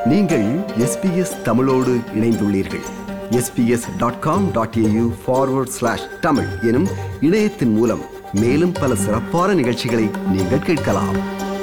நீங்கள் எஸ்பிஎஸ் தமிழோடு இணைந்துள்ளீர்கள் SBS dot com dot AU forward slash Tamil எனும் இணையத்தின் மூலம் மேலும் பல சிறப்பான நிகழ்ச்சிகளை நீங்கள் கேட்கலாம்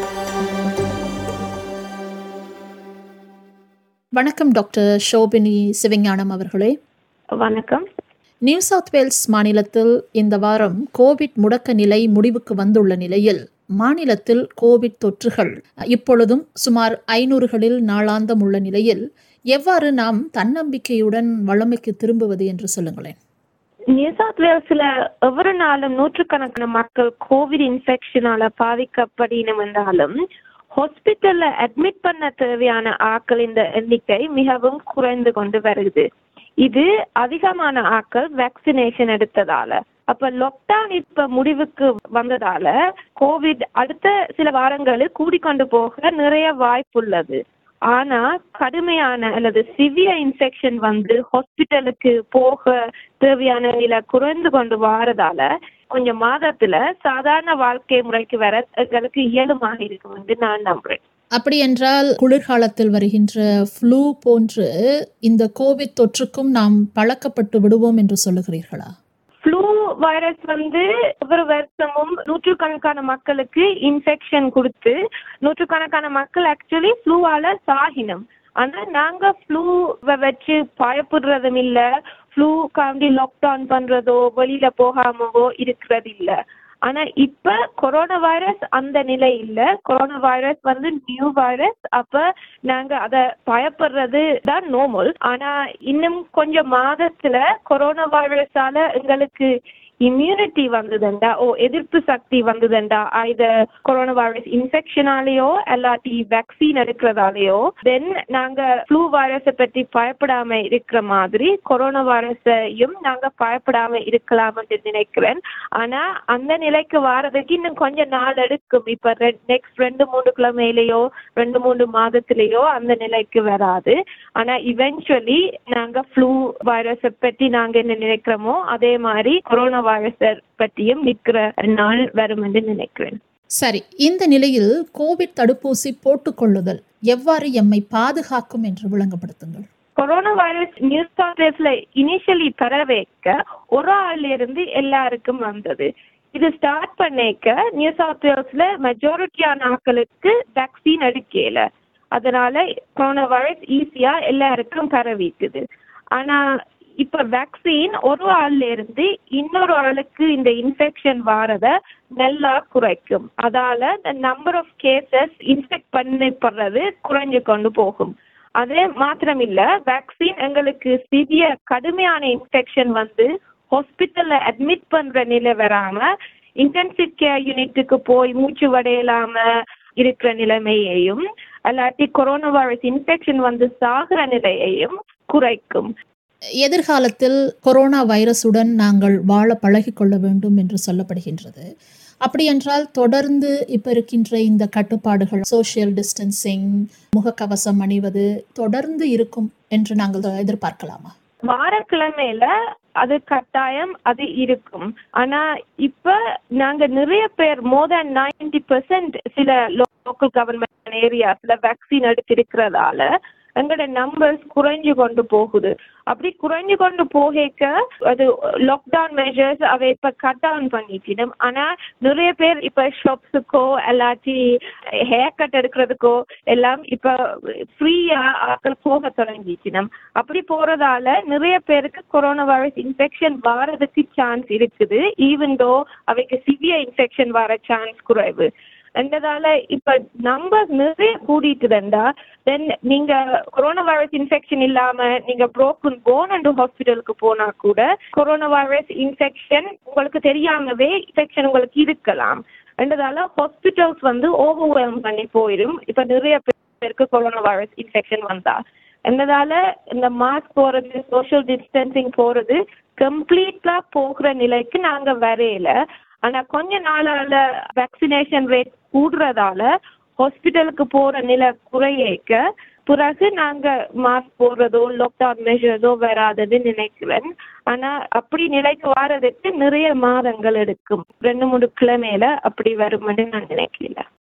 வணக்கம் டாக்டர் ஷோபினி சிவஞானம் அவர்களே வணக்கம் நியூ சவுத் வேல்ஸ் மாநிலத்தில் இந்த வாரம் கோவிட் முடக்க நிலை முடிவுக்கு வந்துள்ள நிலையில் மாநிலத்தில் கோவிட் தொற்றுகள் இப்பொழுதும் சுமார் ஐநூறுகளில் நாளாந்தம் உள்ள நிலையில் எவ்வாறு நாம் தன்னம்பிக்கையுடன் வளமைக்கு திரும்புவது என்று சொல்லுங்களேன் நியூ சவுத் வேல்ஸ்ல ஒவ்வொரு நாளும் நூற்றுக்கணக்கான மக்கள் கோவிட் இன்ஃபெக்ஷனால பாதிக்கப்படினும் என்றாலும் ஹாஸ்பிட்டல்ல அட்மிட் பண்ண தேவையான ஆட்கள் இந்த எண்ணிக்கை மிகவும் குறைந்து கொண்டு வருது இது அதிகமான ஆட்கள் வேக்சினேஷன் எடுத்ததால அப்ப லாக்டவுன் இப்ப முடிவுக்கு வந்ததால கோவிட் அடுத்த சில வாரங்களில் கூடிக்கொண்டு போக நிறைய வாய்ப்புள்ளது ஆனா கடுமையான அல்லது சிவியர் இன்ஃபெக்ஷன் வந்து ஹாஸ்பிட்டலுக்கு போக தேவையான நிலை குறைந்து கொண்டு வாரதால கொஞ்சம் மாதத்துல சாதாரண வாழ்க்கை முறைக்கு வர எங்களுக்கு இயலுமாக இருக்கும் என்று நான் நம்புறேன் அப்படி என்றால் குளிர்காலத்தில் வருகின்ற ஃப்ளூ போன்று இந்த கோவிட் தொற்றுக்கும் நாம் பழக்கப்பட்டு விடுவோம் என்று சொல்லுகிறீர்களா ஃப்ளூ வைரஸ் வந்து ஒவ்வொரு வருஷமும் நூற்றுக்கணக்கான மக்களுக்கு இன்ஃபெக்ஷன் கொடுத்து நூற்றுக்கணக்கான மக்கள் ஆக்சுவலி ஃப்ளூவால சாகினம் ஆனா நாங்க ஃப்ளூவை வச்சு பயப்படுறதும் இல்ல ஃப்ளூ காண்டி லாக்டவுன் பண்றதோ வெளியில போகாமவோ இருக்கிறது இல்ல ஆனா இப்ப கொரோனா வைரஸ் அந்த நிலை இல்ல கொரோனா வைரஸ் வந்து நியூ வைரஸ் அப்ப நாங்க அத பயப்படுறது தான் நார்மல் ஆனா இன்னும் கொஞ்சம் மாதத்துல கொரோனா வைரஸால எங்களுக்கு இம்யூனிட்டி வந்ததுண்டா ஓ எதிர்ப்பு சக்தி வந்ததுண்டா இது கொரோனா வைரஸ் இன்ஃபெக்ஷனாலேயோ இல்லாட்டி வேக்சின் எடுக்கிறதாலேயோ தென் நாங்க ஃப்ளூ வைரஸை பற்றி பயப்படாம இருக்கிற மாதிரி கொரோனா வைரஸையும் நாங்க பயப்படாம இருக்கலாம் என்று நினைக்கிறேன் ஆனா அந்த நிலைக்கு வாரதுக்கு இன்னும் கொஞ்சம் நாள் எடுக்கும் இப்ப நெக்ஸ்ட் ரெண்டு மூணு கிழமையிலேயோ ரெண்டு மூணு மாதத்திலேயோ அந்த நிலைக்கு வராது ஆனா இவென்ச்சுவலி நாங்க ஃப்ளூ வைரஸை பற்றி நாங்க என்ன நினைக்கிறோமோ அதே மாதிரி கொரோனா வைரஸை பற்றியும் நிற்கிற நாள் வரும் என்று நினைக்கிறேன் சரி இந்த நிலையில் கோவிட் தடுப்பூசி போட்டுக்கொள்ளுதல் எவ்வாறு எம்மை பாதுகாக்கும் என்று விளங்கப்படுத்துங்கள் கொரோனா வைரஸ் நியூ சவுத் வேல்ஸ்ல இனிஷியலி பரவேக்க ஒரு ஆள்ல இருந்து எல்லாருக்கும் வந்தது இது ஸ்டார்ட் பண்ணிக்க நியூ சவுத் வேல்ஸ்ல மெஜாரிட்டியான ஆட்களுக்கு வேக்சின் எடுக்கல அதனால கொரோனா வைரஸ் ஈஸியா எல்லாருக்கும் பரவிக்குது ஆனா இப்ப வேக்சின் ஒரு ஆள்ல இருந்து இன்னொரு ஆளுக்கு இந்த இன்ஃபெக்ஷன் வாரத நல்லா குறைக்கும் அதால நம்பர் ஆஃப் கேசஸ் இன்ஃபெக்ட் பண்ணப்படுறது குறைஞ்சு கொண்டு போகும் அதே மாத்திரம் இல்ல வேக்சின் எங்களுக்கு சிவிய கடுமையான இன்ஃபெக்ஷன் வந்து ஹாஸ்பிட்டல்ல அட்மிட் பண்ற நிலை வராம இன்டென்சிவ் கேர் யூனிட்டுக்கு போய் மூச்சு வடையலாம இருக்கிற நிலைமையையும் அல்லாட்டி கொரோனா வைரஸ் இன்ஃபெக்ஷன் வந்து சாகிற நிலையையும் குறைக்கும் எதிர்காலத்தில் கொரோனா வைரசுடன் நாங்கள் வாழ பழகிக்கொள்ள வேண்டும் என்று சொல்லப்படுகின்றது அப்படி என்றால் தொடர்ந்து இப்போ இருக்கின்ற இந்த கட்டுப்பாடுகள் சோஷியல் டிஸ்டன்சிங் முகக்கவசம் அணிவது தொடர்ந்து இருக்கும் என்று நாங்கள் எதிர்பார்க்கலாமா வாரக்கிழமையில அது கட்டாயம் அது இருக்கும் ஆனா இப்ப நாங்க நிறைய பேர் மோர் தேன் நைன்டி பெர்சென்ட் சில லோக்கல் கவர்மெண்ட் ஏரியாஸ்ல வேக்சின் எடுத்திருக்கிறதால எங்களோட நம்பர்ஸ் குறைஞ்சு கொண்டு போகுது அப்படி குறைஞ்சு கொண்டு போக அது லாக்டவுன் மெஷர்ஸ் அவை இப்ப கட் டவுன் பண்ணிட்டிடும் ஆனா நிறைய பேர் இப்ப ஷாப்ஸுக்கோ இல்லாட்டி ஹேர் கட் எடுக்கிறதுக்கோ எல்லாம் இப்ப ஃப்ரீயா ஆட்கள் போக தொடங்கிட்டிடும் அப்படி போறதால நிறைய பேருக்கு கொரோனா வைரஸ் இன்ஃபெக்ஷன் வாரதுக்கு சான்ஸ் இருக்குது ஈவன் தோ அவைக்கு சிவியர் இன்ஃபெக்ஷன் வர சான்ஸ் குறைவு என்றதால இப்ப நம்பர் நிறைய கூடிட்டுதண்டா தென் நீங்க கொரோனா வைரஸ் இன்ஃபெக்ஷன் இல்லாம நீங்க புரோக்கன் போன் அண்ட் ஹாஸ்பிட்டலுக்கு போனா கூட கொரோனா வைரஸ் இன்ஃபெக்ஷன் உங்களுக்கு தெரியாமவே இன்ஃபெக்ஷன் உங்களுக்கு இருக்கலாம் என்றதால ஹாஸ்பிட்டல்ஸ் வந்து ஓவர்வெல்ம் பண்ணி போயிடும் இப்ப நிறைய பேருக்கு கொரோனா வைரஸ் இன்ஃபெக்ஷன் வந்தா என்னதால இந்த மாஸ்க் போறது சோஷியல் டிஸ்டன்சிங் போறது கம்ப்ளீட்டா போகிற நிலைக்கு நாங்க வரையில ஆனா கொஞ்ச நாளால வேக்சினேஷன் ரேட் கூடுறதால ஹாஸ்பிட்டலுக்கு போற நிலை குறையேக்க பிறகு நாங்க மாஸ்க் போடுறதோ லாக்டவுன் மெஷர்ஸோ வராதுன்னு நினைக்கிறேன் ஆனா அப்படி நிலைக்கு வாரதுக்கு நிறைய மாதங்கள் எடுக்கும் ரெண்டு மூணு கிழமையில அப்படி வரும்னு நான் நினைக்கல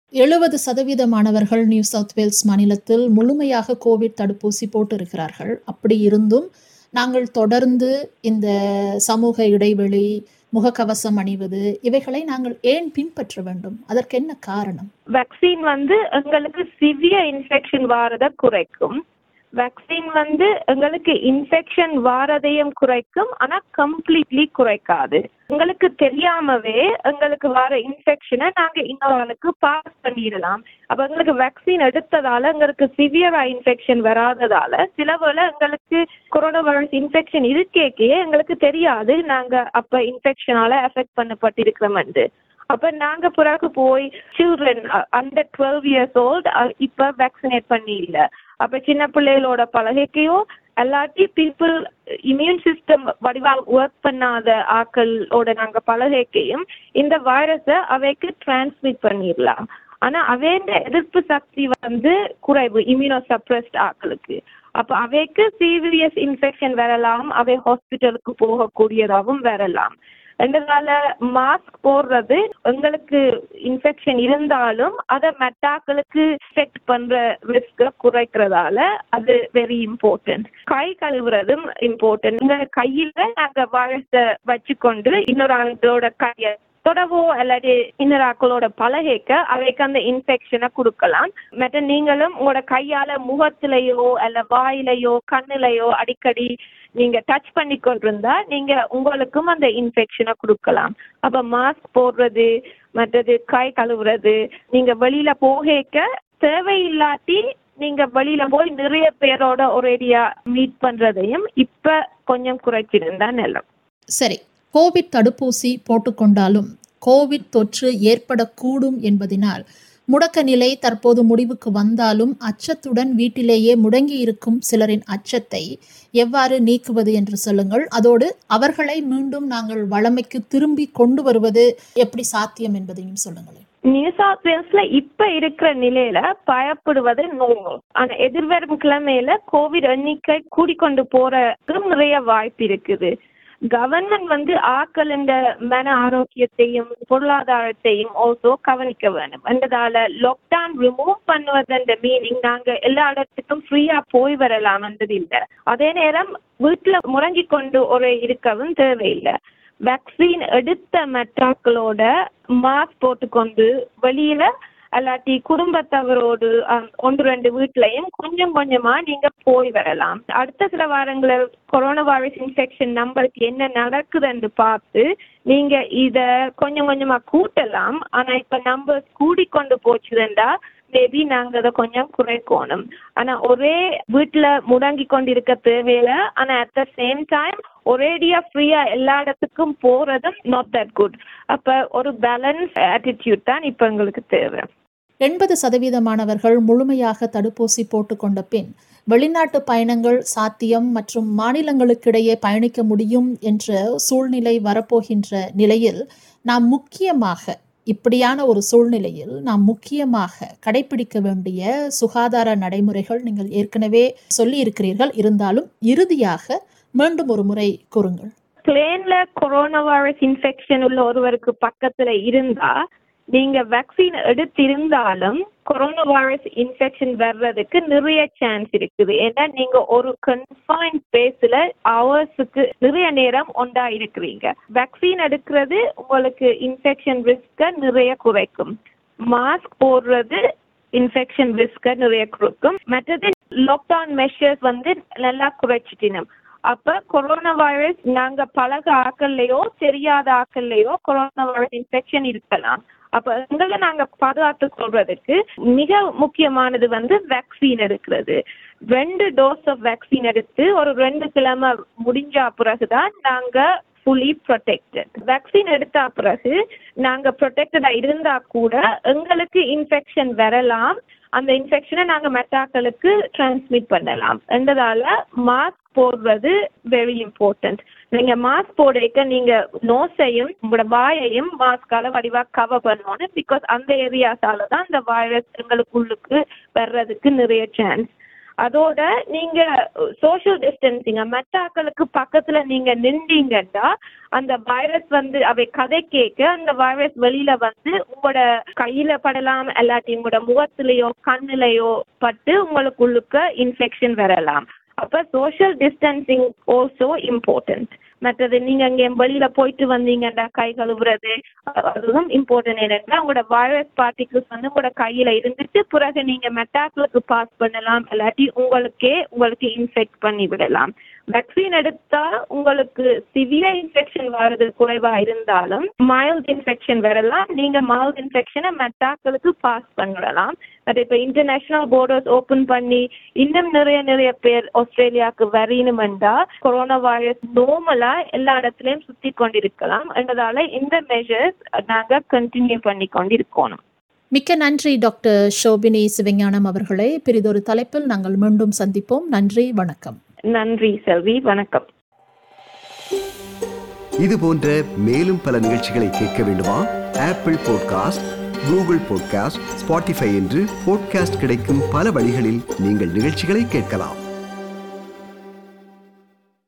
எழுபது சதவீத மாணவர்கள் நியூ சவுத் வேல்ஸ் மாநிலத்தில் முழுமையாக கோவிட் தடுப்பூசி போட்டு இருக்கிறார்கள் அப்படி இருந்தும் நாங்கள் தொடர்ந்து இந்த சமூக இடைவெளி முகக்கவசம் அணிவது இவைகளை நாங்கள் ஏன் பின்பற்ற வேண்டும் அதற்கு என்ன காரணம் வேக்சின் வந்து எங்களுக்கு சிவியர் இன்ஃபெக்ஷன் வாரதை குறைக்கும் வேக்சின் வந்து எங்களுக்கு இன்ஃபெக்ஷன் வாரதையும் குறைக்கும் ஆனா கம்ப்ளீட்லி குறைக்காது எங்களுக்கு தெரியாமவே எங்களுக்கு வர இன்ஃபெக்ஷனை நாங்க இன்னொரு பாஸ் பண்ணிடலாம் அப்ப எங்களுக்கு வேக்சின் எடுத்ததால எங்களுக்கு சிவியரா இன்ஃபெக்ஷன் வராததால சில வேளை எங்களுக்கு கொரோனா வைரஸ் இன்ஃபெக்ஷன் இருக்கேக்கே எங்களுக்கு தெரியாது நாங்க அப்ப இன்ஃபெக்ஷனால எஃபெக்ட் பண்ணப்பட்டிருக்கிறோம்னு அப்ப நாங்க பிறகு போய் children under twelve years old இப்ப வேக்சினேட் பண்ணி இல்ல அப்ப சின்ன பிள்ளைகளோட பழகைக்கையும் எல்லாட்டி பீப்புள் இம்யூன் சிஸ்டம் வடிவா ஒர்க் பண்ணாத ஆக்களோட நாங்க பழகைக்கையும் இந்த வைரஸை அவைக்கு டிரான்ஸ்மிட் பண்ணிடலாம் ஆனா அவைண்ட எதிர்ப்பு சக்தி வந்து குறைவு இம்யூனோ சப்ரஸ்ட் ஆக்களுக்கு அப்ப அவைக்கு சீரியஸ் இன்ஃபெக்ஷன் வரலாம் அவை ஹாஸ்பிட்டலுக்கு போகக்கூடியதாகவும் வரலாம் ரெண்டுனால மாஸ்க் போடுறது எங்களுக்கு இன்ஃபெக்ஷன் இருந்தாலும் அதை மெட்டாக்களுக்கு செக் பண்ற ரிஸ்க குறைக்கிறதால அது வெரி இம்பார்ட்டன்ட் கை கழுவுறதும் இம்பார்ட்டன்ட் இந்த கையில நாங்க வாழத்தை வச்சுக்கொண்டு இன்னொரு ஆளோட கையை தொடவோ இல்லாட்டி இன்னொரு ஆக்களோட பழகைக்க அவைக்கு அந்த இன்ஃபெக்ஷனை கொடுக்கலாம் மற்ற நீங்களும் உங்களோட கையால முகத்திலேயோ அல்ல வாயிலையோ கண்ணிலையோ அடிக்கடி நீங்க டச் பண்ணி கொண்டிருந்தா நீங்க உங்களுக்கும் அந்த இன்ஃபெக்ஷனை கொடுக்கலாம் அப்ப மாஸ்க் போடுறது மற்றது கை கழுவுறது நீங்க வெளியில போகேக்க தேவையில்லாட்டி நீங்க வெளியில போய் நிறைய பேரோட ஒரேடியா மீட் பண்றதையும் இப்ப கொஞ்சம் குறைச்சிருந்தா நல்லது சரி கோவிட் தடுப்பூசி போட்டுக்கொண்டாலும் கோவிட் தொற்று ஏற்படக்கூடும் என்பதினால் முடக்க நிலை தற்போது முடிவுக்கு வந்தாலும் அச்சத்துடன் வீட்டிலேயே முடங்கி இருக்கும் சிலரின் அச்சத்தை எவ்வாறு நீக்குவது என்று சொல்லுங்கள் அதோடு அவர்களை மீண்டும் நாங்கள் வளமைக்கு திரும்பி கொண்டு வருவது எப்படி சாத்தியம் என்பதையும் சொல்லுங்களேன் நியூ சவுத் வேல்ஸ்ல இப்ப இருக்கிற நிலையில பயப்படுவது நோமல் ஆனா எதிர்வரும் கிழமையில கோவிட் எண்ணிக்கை கூடிக்கொண்டு போறதுக்கு நிறைய வாய்ப்பு இருக்குது கவர்மெண்ட் வந்து ஆக்கள் இந்த மன ஆரோக்கியத்தையும் பொருளாதாரத்தையும் ஆல்சோ கவனிக்க வேணும் என்றதால லாக்டவுன் ரிமூவ் பண்ணுவதென்ற மீனிங் நாங்க எல்லா இடத்துக்கும் ஃப்ரீயா போய் வரலாம்ன்றது இல்லை அதே நேரம் வீட்டுல முடங்கி கொண்டு ஒரு இருக்கவும் தேவையில்லை வேக்சின் எடுத்த மெட்ராக்களோட மாஸ்க் போட்டுக்கொண்டு வெளியில அல்லாட்டி குடும்பத்தவரோடு ஒன்று ரெண்டு வீட்லயும் கொஞ்சம் கொஞ்சமா நீங்க போய் வரலாம் அடுத்த சில வாரங்களில் கொரோனா வைரஸ் இன்ஃபெக்ஷன் நம்பருக்கு என்ன நடக்குதுன்னு பார்த்து நீங்க இத கொஞ்சம் கொஞ்சமா கூட்டலாம் ஆனா இப்ப நம்பர் கூடிக்கொண்டு போச்சுதுண்டா மேபி நாங்க அதை கொஞ்சம் குறைக்கணும் ஆனா ஒரே வீட்டுல முடங்கி கொண்டு இருக்க தேவையில்ல ஆனா அட் த சேம் டைம் ஒரேடியா ஃப்ரீயா எல்லா இடத்துக்கும் போறதும் நாட் தட் குட் அப்ப ஒரு பேலன்ஸ் ஆட்டிடியூட் தான் இப்ப எங்களுக்கு தேவை எண்பது சதவீத மாணவர்கள் முழுமையாக தடுப்பூசி போட்டுக்கொண்ட பின் வெளிநாட்டு பயணங்கள் சாத்தியம் மற்றும் மாநிலங்களுக்கிடையே பயணிக்க முடியும் என்ற சூழ்நிலை வரப்போகின்ற நிலையில் நாம் முக்கியமாக இப்படியான ஒரு சூழ்நிலையில் நாம் முக்கியமாக கடைபிடிக்க வேண்டிய சுகாதார நடைமுறைகள் நீங்கள் ஏற்கனவே சொல்லி இருக்கிறீர்கள் இருந்தாலும் இறுதியாக மீண்டும் ஒரு முறை கூறுங்கள் பிளேன்ல கொரோனா வைரஸ் இன்ஃபெக்ஷன் உள்ள ஒருவருக்கு பக்கத்துல இருந்தா நீங்க வேக்சின் எடுத்திருந்தாலும் கொரோனா வைரஸ் இன்ஃபெக்ஷன் வர்றதுக்கு நிறைய சான்ஸ் இருக்குது ஏன்னா நீங்க ஒரு கன்ஃபைன் ஸ்பேஸ்ல ஹவர்ஸுக்கு நிறைய நேரம் ஒண்டா இருக்கிறீங்க வேக்சின் எடுக்கிறது உங்களுக்கு இன்ஃபெக்ஷன் ரிஸ்க நிறைய குறைக்கும் மாஸ்க் போடுறது இன்ஃபெக்ஷன் ரிஸ்க நிறைய குறைக்கும் மற்றது லாக்டவுன் மெஷர்ஸ் வந்து நல்லா குறைச்சிட்டினோம் அப்ப கொரோனா வைரஸ் நாங்க பழக ஆக்கள்லயோ தெரியாத ஆக்கள்லயோ கொரோனா வைரஸ் இன்ஃபெக்ஷன் இருக்கலாம் அப்ப எங்களை நாங்க பாதுகாத்து கொள்றதுக்கு மிக முக்கியமானது வந்து வேக்சின் எடுக்கிறது ரெண்டு டோஸ் ஆஃப் வேக்சின் எடுத்து ஒரு ரெண்டு கிழமை முடிஞ்ச பிறகுதான் நாங்க ஃபுல்லி ப்ரொடெக்டட் வேக்சின் எடுத்த பிறகு நாங்க ப்ரொடெக்டடா இருந்தா கூட எங்களுக்கு இன்ஃபெக்ஷன் வரலாம் அந்த இன்ஃபெக்ஷனை நாங்க மெட்டாக்களுக்கு டிரான்ஸ்மிட் பண்ணலாம் என்றதால மாஸ்க் போடுறது வெரி இம்பார்ட்டன்ட் நீங்க மாஸ்க் போடுறதுக்கு நீங்க நோஸையும் உங்களோட வாயையும் மாஸ்கால வடிவா கவர் பண்ணணும் பிகாஸ் அந்த ஏரியாஸால தான் இந்த வைரஸ் எங்களுக்குள்ளுக்கு வர்றதுக்கு நிறைய சான்ஸ் அதோட நீங்க சோஷியல் டிஸ்டன்சிங்க மெட்டாக்களுக்கு பக்கத்துல நீங்க நின்றீங்கன்னா அந்த வைரஸ் வந்து அவை கதை கேட்க அந்த வைரஸ் வெளியில வந்து உங்களோட கையில படலாம் இல்லாட்டி உங்களோட முகத்திலேயோ கண்ணுலயோ பட்டு உங்களுக்குள்ளுக்க இன்ஃபெக்ஷன் வரலாம் அப்ப சோஷியல் டிஸ்டன்சிங் ஆல்சோ இம்பார்ட்டன்ட் மற்றது நீங்க அங்கே வெளியில போயிட்டு வந்தீங்கன்னா கை கழுவுறது அ- அதுவும் இம்பார்ட்டன்ட் என்னன்னா உங்களோட வைரஸ் பார்ட்டிகிள்ஸ் வந்து உங்களோட கையில இருந்துட்டு பிறகு நீங்க மெட்டாக்களுக்கு பாஸ் பண்ணலாம் இல்லாட்டி உங்களுக்கே உங்களுக்கு இன்ஃபெக்ட் பண்ணி விடலாம் வேக்சின் எடுத்தா உங்களுக்கு சிவியர் இன்ஃபெக்ஷன் வர்றது குறைவா இருந்தாலும் மைல்ட் இன்ஃபெக்ஷன் வரலாம் நீங்க மைல்ட் இன்ஃபெக்ஷனை மெட்டாக்களுக்கு பாஸ் பண்ணலாம் பட் இப்போ இன்டர்நேஷனல் பார்டர்ஸ் ஓபன் பண்ணி இன்னும் நிறைய நிறைய பேர் ஆஸ்திரேலியாவுக்கு வரணுமெண்டா கொரோனா வைரஸ் நார்மலா எல்லா இடத்துலயும் சுத்தி கொண்டிருக்கலாம் என்றதால இந்த மெஷர்ஸ் நாங்க கண்டினியூ பண்ணி கொண்டிருக்கணும் மிக்க நன்றி டாக்டர் ஷோபினி சிவஞானம் அவர்களே பிரிதொரு தலைப்பில் நாங்கள் மீண்டும் சந்திப்போம் நன்றி வணக்கம் நன்றி செல்வி வணக்கம் இது போன்ற மேலும் பல நிகழ்ச்சிகளை கேட்க வேண்டுமா Apple podcast Google podcast Spotify என்று பாட்காஸ்ட் கிடைக்கும் பல வழிகளில் நீங்கள் நிகழ்ச்சிகளை கேட்கலாம்